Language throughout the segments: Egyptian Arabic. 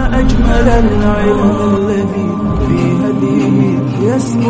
ما أجمل العلم الذي في هديه يسمو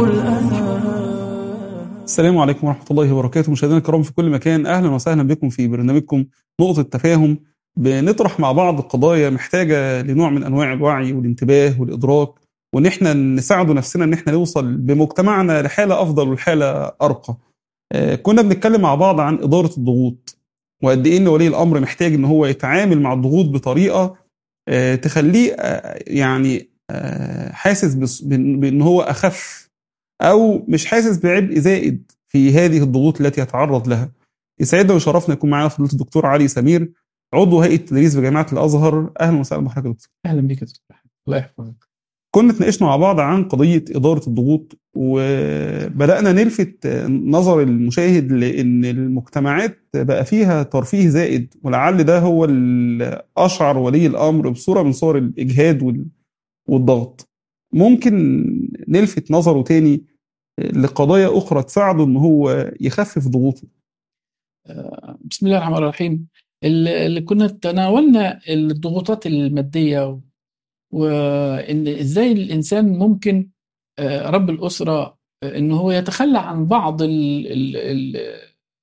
الأنام السلام عليكم ورحمة الله وبركاته مشاهدينا الكرام في كل مكان أهلا وسهلا بكم في برنامجكم نقطة تفاهم بنطرح مع بعض قضايا محتاجة لنوع من أنواع الوعي والانتباه والإدراك وإن إحنا نساعد نفسنا إن إحنا نوصل بمجتمعنا لحالة أفضل والحالة أرقى آه، كنا بنتكلم مع بعض عن إدارة الضغوط وقد إيه إن ولي الأمر محتاج إن هو يتعامل مع الضغوط بطريقة آه، تخليه آه، يعني آه، حاسس بس- بإن بإن هو أخف أو مش حاسس بعبء زائد في هذه الضغوط التي يتعرض لها يسعدنا ويشرفنا يكون معنا فضيلة الدكتور علي سمير عضو هيئة التدريس بجامعة الأزهر أهلا وسهلا بحضرتك يا دكتور اهلا بك يا دكتور أحمد. الله يحفظك كنا اتناقشنا مع بعض عن قضية إدارة الضغوط وبدأنا نلفت نظر المشاهد لأن المجتمعات بقى فيها ترفيه زائد ولعل ده هو اللي أشعر ولي الأمر بصورة من صور الإجهاد وال- والضغط ممكن نلفت نظره تاني لقضايا أخرى تساعده إن هو يخفف ضغوطه آه، بسم الله الرحمن الرحيم اللي اللي كنا تناولنا الضغوطات الماديه و- وان ازاي الانسان ممكن آه، رب الاسره آه، ان هو يتخلى عن بعض ال ال ال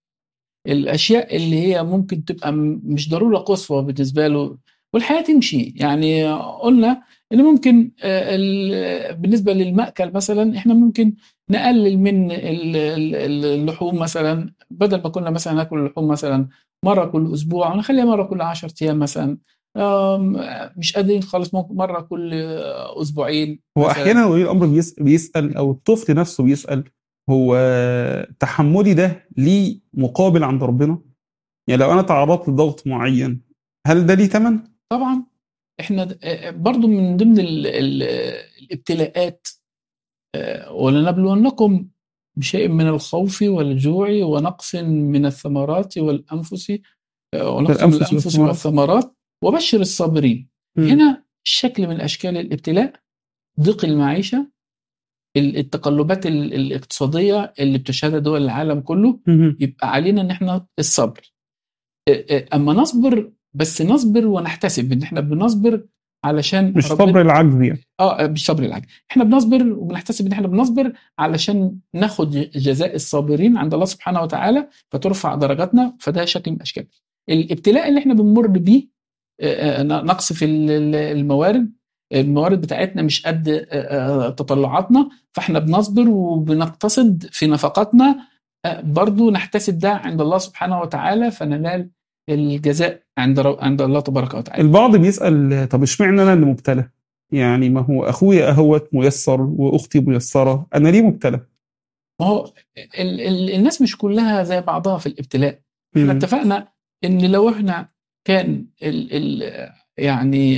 الاشياء اللي هي ممكن تبقى م- مش ضروره قصوى بالنسبه له والحياه تمشي يعني قلنا ان ممكن آه، ال- بالنسبه للمأكل مثلا احنا ممكن نقلل من ال- ال- اللحوم مثلا بدل ما كنا مثلا ناكل اللحوم مثلا مره كل اسبوع نخليها مره كل 10 ايام مثلا آم، مش قادرين خالص ممكن مره كل آه، اسبوعين هو مثلاً. احيانا ولي الامر بيس- بيسال او الطفل نفسه بيسال هو تحملي ده ليه مقابل عند ربنا؟ يعني لو انا تعرضت لضغط معين هل ده ليه ثمن؟ طبعا احنا د- آه، برضو من ضمن ال ال الابتلاءات آه، ولنبلونكم بشيء من الخوف والجوع ونقص من الثمرات والانفس آه، ونقص من الأنفس الانفس والثمرات. والثمرات وبشر الصابرين هنا شكل من اشكال الابتلاء ضيق المعيشه ال- التقلبات ال- الاقتصاديه اللي بتشهدها دول العالم كله مم. يبقى علينا ان احنا الصبر ا- ا- اما نصبر بس نصبر ونحتسب ان احنا بنصبر علشان مش ربنا- صبر العجز يعني اه مش صبر العجل احنا بنصبر وبنحتسب ان احنا بنصبر علشان ناخد جزاء الصابرين عند الله سبحانه وتعالى فترفع درجاتنا فده شكل من الاشكال الابتلاء اللي احنا بنمر بيه آه، آه، نقص في ال- ال- الموارد الموارد بتاعتنا مش قد آه، آه، تطلعاتنا فاحنا بنصبر وبنقتصد في نفقاتنا آه، برضو نحتسب ده عند الله سبحانه وتعالى فننال الجزاء عند رو- عند الله تبارك وتعالى البعض بيسال طب اشمعنى انا اللي مبتلى؟ يعني ما هو اخويا اهوت ميسر واختي ميسره انا ليه مبتلى؟ ما هو ال ال الناس مش كلها زي بعضها في الابتلاء احنا مم. اتفقنا ان لو احنا كان ال ال يعني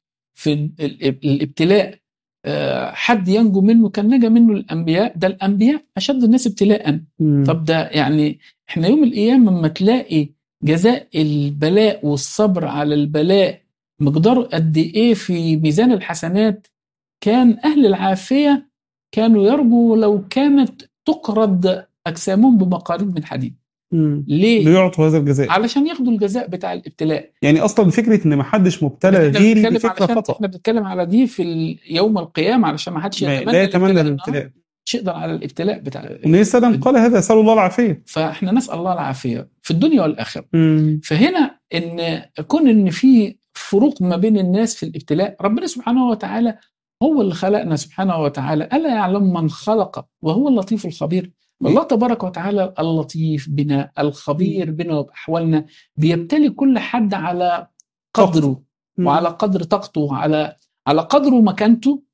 في ال- ال- الابتلاء آه، حد ينجو منه كان نجا منه الانبياء ده الانبياء اشد الناس ابتلاء مم. طب ده يعني احنا يوم القيامه لما تلاقي جزاء البلاء والصبر على البلاء مقداره قد ايه في ميزان الحسنات كان اهل العافيه كانوا يرجوا لو كانت تقرض اجسامهم بمقاريض من حديد مم. ليه ليعطوا هذا الجزاء علشان ياخدوا الجزاء بتاع الابتلاء يعني اصلا فكره ان ما حدش مبتلى احنا غيري دي بنتكلم فكره علشان خطا احنا بنتكلم على دي في ال- يوم القيامه علشان ما حدش ما- يتمنى لا يتمنى الابتلاء الابتلاء مش يقدر على الابتلاء بتاع النبي صلى الله عليه وسلم قال هذا اسال الله العافيه فاحنا نسال الله العافيه في الدنيا والاخره مم. فهنا ان كون ان في فروق ما بين الناس في الابتلاء ربنا سبحانه وتعالى هو اللي خلقنا سبحانه وتعالى الا يعلم من خلق وهو اللطيف الخبير والله تبارك وتعالى اللطيف بنا الخبير بنا وباحوالنا بيبتلي كل حد على قدره مم. وعلى قدر طاقته على على قدر مكانته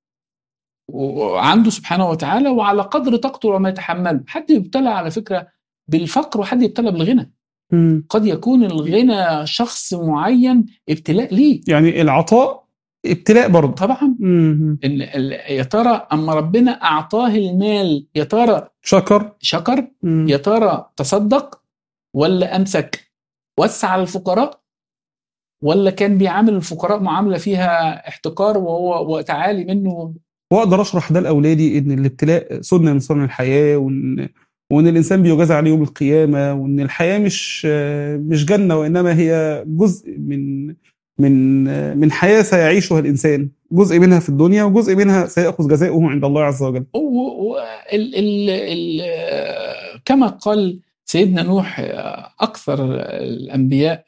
وعنده سبحانه وتعالى وعلى قدر طاقته وما يتحمله حد يبتلى على فكره بالفقر وحد يبتلى بالغنى مم. قد يكون الغنى شخص معين ابتلاء ليه يعني العطاء ابتلاء برضه طبعا مم. إن ال- يا ترى اما ربنا اعطاه المال يا ترى شكر شكر مم. يا ترى تصدق ولا امسك وسع على الفقراء ولا كان بيعامل الفقراء معامله فيها احتقار وهو وتعالي منه واقدر اشرح ده لاولادي ان الابتلاء سنه من سنن الحياه وان وان الانسان بيجازى عليه يوم القيامه وان الحياه مش مش جنه وانما هي جزء من من من حياه سيعيشها الانسان جزء منها في الدنيا وجزء منها سياخذ جزاؤه عند الله عز وجل و- و- ال ال ال كما قال سيدنا نوح أكثر الأنبياء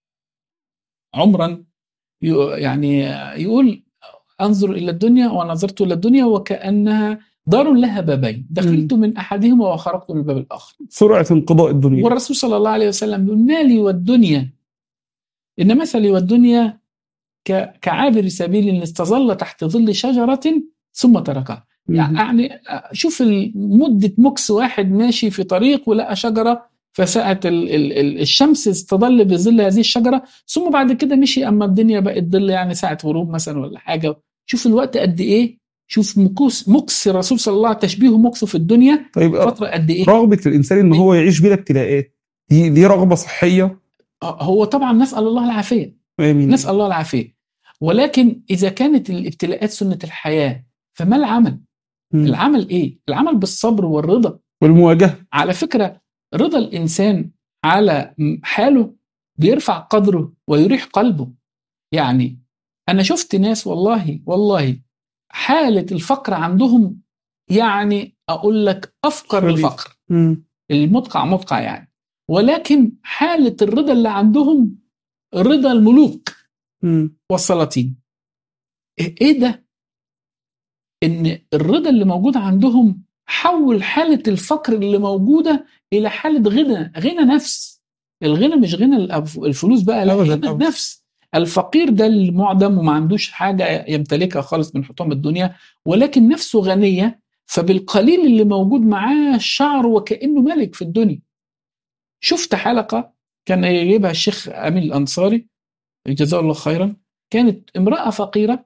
عمرا ي- يعني يقول أنظر إلى الدنيا ونظرت إلى الدنيا وكأنها دار لها بابين دخلت من أحدهما وخرجت من الباب الآخر سرعه انقضاء الدنيا والرسول صلى الله عليه وسلم يقول مالي والدنيا إن مثلي والدنيا ك- كعابر سبيل استظل تحت ظل شجرة ثم تركها مم. يعني شوف مدة مكس واحد ماشي في طريق ولقى شجرة فساءت ال- ال- ال- الشمس استظل بظل هذه الشجرة ثم بعد كده مشي أما الدنيا بقت ظل يعني ساعة غروب مثلا ولا حاجة شوف الوقت قد إيه شوف مكوس مكس الرسول صلى الله عليه وسلم تشبيهه مكسه في الدنيا طيب فترة قد إيه رغبه الانسان ان هو يعيش بلا ابتلاءات دي دي رغبه صحيه هو طبعا نسأل الله العافية امين نسأل الله العافية ولكن إذا كانت الابتلاءات سنة الحياة فما العمل؟ مم. العمل إيه؟ العمل بالصبر والرضا والمواجهه على فكرة رضا الإنسان على حاله بيرفع قدره ويريح قلبه يعني أنا شفت ناس والله والله حالة الفقر عندهم يعني أقول لك أفقر شديد. الفقر مم. المدقع مدقع يعني ولكن حالة الرضا اللي عندهم رضا الملوك مم. والسلاطين ايه ده ان الرضا اللي موجود عندهم حول حالة الفقر اللي موجودة إلى حالة غنى غنى نفس الغنى مش غنى الأف- الفلوس بقى لا أبداً، غنى أبداً. النفس الفقير ده المعدم وما عندوش حاجة يمتلكها خالص من حطام الدنيا ولكن نفسه غنية فبالقليل اللي موجود معاه شعر وكأنه ملك في الدنيا شفت حلقة كان يجيبها الشيخ أمين الأنصاري جزاه الله خيرا كانت امرأة فقيرة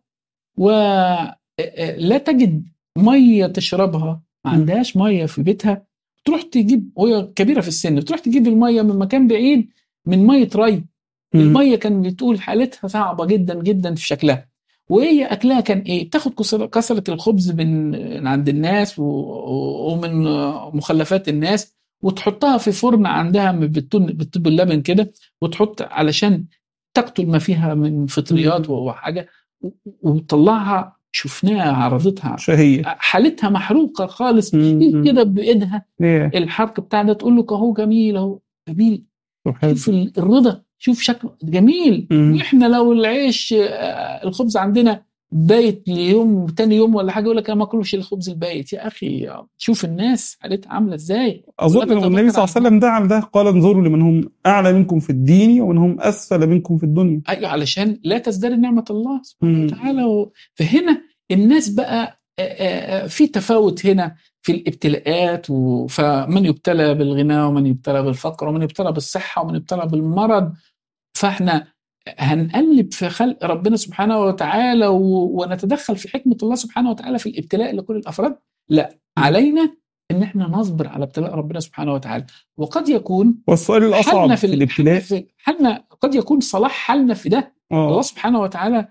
ولا تجد مية تشربها ما م. عندهاش مية في بيتها تروح تجيب وهي كبيرة في السن تروح تجيب المية من مكان بعيد من مية ري مم. المية كان بتقول حالتها صعبة جدا جدا في شكلها وهي أكلها كان إيه بتاخد كسر- كسرة الخبز من من عند الناس و- و- ومن مخلفات الناس وتحطها في فرن عندها من بالتن بالطب اللبن كده وتحط علشان تقتل ما فيها من فطريات وحاجة و- وتطلعها شفناها عرضتها شهيه حالتها محروقة خالص مم. كده بإيدها إيه. الحرق بتاع ده تقول له اهو جميل اهو جميل سبحان شوف ال- الرضا شوف شكله جميل مم. واحنا لو العيش آه، الخبز عندنا بايت ليوم تاني يوم ولا حاجه يقول لك انا ما اكلش الخبز البايت يا اخي شوف الناس حالتها عامله ازاي اظن ولا لو النبي صلى الله عليه وسلم دعا لده قال انظروا لمن هم اعلى منكم في الدين ومن هم اسفل منكم في الدنيا ايوه علشان لا تزدري نعمه الله سبحانه مم. وتعالى و- فهنا الناس بقى آه، آه، آه، في تفاوت هنا في الابتلاءات و- فمن يبتلى بالغنى ومن يبتلى بالفقر ومن يبتلى بالصحه ومن يبتلى بالمرض فاحنا هنقلب في خلق ربنا سبحانه وتعالى و- ونتدخل في حكمه الله سبحانه وتعالى في الابتلاء لكل الافراد لا علينا ان احنا نصبر على ابتلاء ربنا سبحانه وتعالى وقد يكون والسؤال الاصعب حالنا في ال- الابتلاء في- حالنا قد يكون صلاح حالنا في ده الله اه سبحانه وتعالى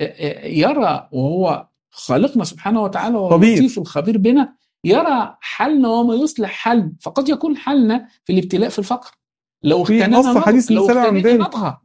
يرى وهو خالقنا سبحانه وتعالى وهو خبير. اللطيف الخبير بنا يرى حالنا وما يصلح حالنا فقد يكون حالنا في الابتلاء في الفقر لو في اغتنينا نص حديث لو مثال عن اغتنينا ذلك. نطغى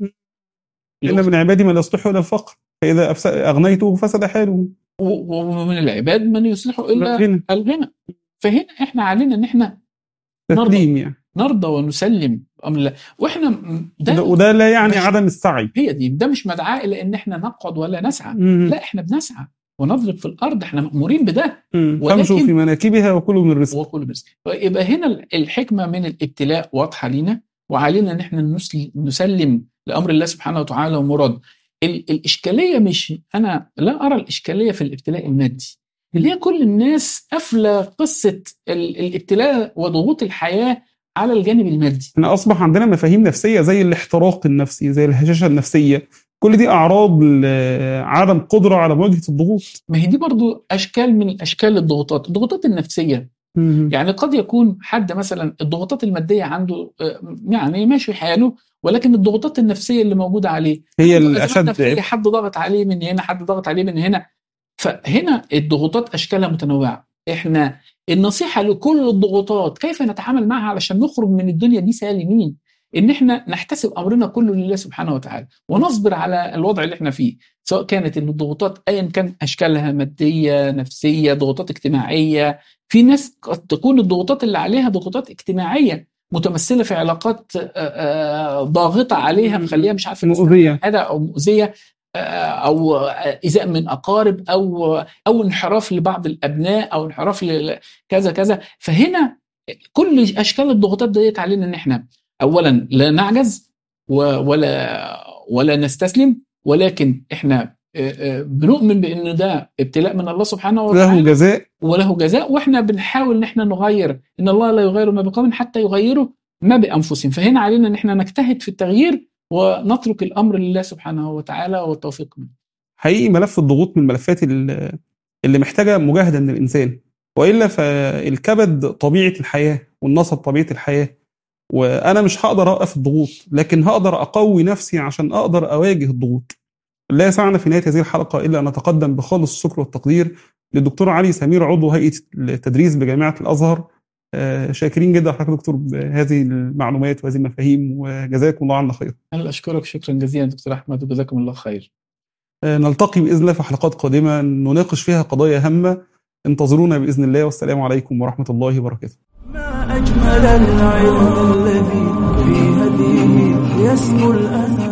لو ان من عبادي من يصلح الى الفقر فاذا أفس- اغنيته فسد حاله و- ومن العباد من يصلح الا غنى الغنى فهنا احنا علينا ان احنا نرضى. تسليم يعني نرضى ونسلم امر الله واحنا م- وده, ده وده لا يعني مش- عدم السعي هي دي ده مش مدعاه الى ان احنا نقعد ولا نسعى مم. لا احنا بنسعى ونضرب في الارض احنا مامورين بده مم. ولكن- فامشوا في مناكبها وكلوا من الرزق وكل رزق يبقى هنا الحكمه من الابتلاء واضحه لينا وعلينا ان احنا نسل- نسلم لامر الله سبحانه وتعالى ومراد ال- الاشكاليه مش انا لا ارى الاشكاليه في الابتلاء المادي اللي هي كل الناس قافله قصه ال- الابتلاء وضغوط الحياه على الجانب المادي احنا اصبح عندنا مفاهيم نفسيه زي الاحتراق النفسي زي الهشاشه النفسيه كل دي اعراض لعدم قدره على مواجهه الضغوط ما هي دي برضو اشكال من اشكال الضغوطات الضغوطات النفسيه يعني قد يكون حد مثلا الضغوطات الماديه عنده آه، يعني ماشي حاله ولكن الضغوطات النفسيه اللي موجوده عليه هي عنده أزمات الاشد نفسية، عبء. حد ضغط عليه من هنا حد ضغط عليه من هنا فهنا الضغوطات اشكالها متنوعه احنا النصيحه لكل الضغوطات كيف نتعامل معها علشان نخرج من الدنيا دي سالمين ان احنا نحتسب امرنا كله لله سبحانه وتعالى ونصبر على الوضع اللي احنا فيه سواء كانت ان الضغوطات ايا كان اشكالها ماديه نفسيه ضغوطات اجتماعيه في ناس قد تكون الضغوطات اللي عليها ضغوطات اجتماعيه متمثله في علاقات آه، آه، ضاغطه عليها مخليها مش عارفه مؤذيه هذا او مؤذيه آه، او ايذاء من اقارب او او انحراف لبعض الابناء او انحراف ل- كذا كذا فهنا كل اشكال الضغوطات ديت علينا ان احنا اولا لا نعجز و- ولا ولا نستسلم ولكن احنا آه، آه، بنؤمن بان ده ابتلاء من الله سبحانه له وتعالى جزاء وله جزاء واحنا بنحاول ان احنا نغير ان الله لا يغير ما بقوم حتى يغيروا ما بانفسهم فهنا علينا ان احنا نجتهد في التغيير ونترك الامر لله سبحانه وتعالى والتوفيق منه حقيقي ملف الضغوط من الملفات ال- اللي محتاجه مجاهده من الانسان والا فالكبد طبيعه الحياه والنصب طبيعه الحياه وانا مش هقدر اوقف الضغوط لكن هقدر اقوي نفسي عشان اقدر اواجه الضغوط لا يسعنا في نهايه هذه الحلقه الا ان نتقدم بخالص الشكر والتقدير للدكتور علي سمير عضو هيئه التدريس بجامعه الازهر آه، شاكرين جدا حضرتك دكتور بهذه المعلومات وهذه المفاهيم وجزاكم الله عنا خير انا اشكرك شكرا جزيلا دكتور احمد وجزاكم الله خير آه، نلتقي باذن الله في حلقات قادمه نناقش فيها قضايا هامه انتظرونا باذن الله والسلام عليكم ورحمه الله وبركاته ما أجمل العلم الذي في هديه يسمو الأنام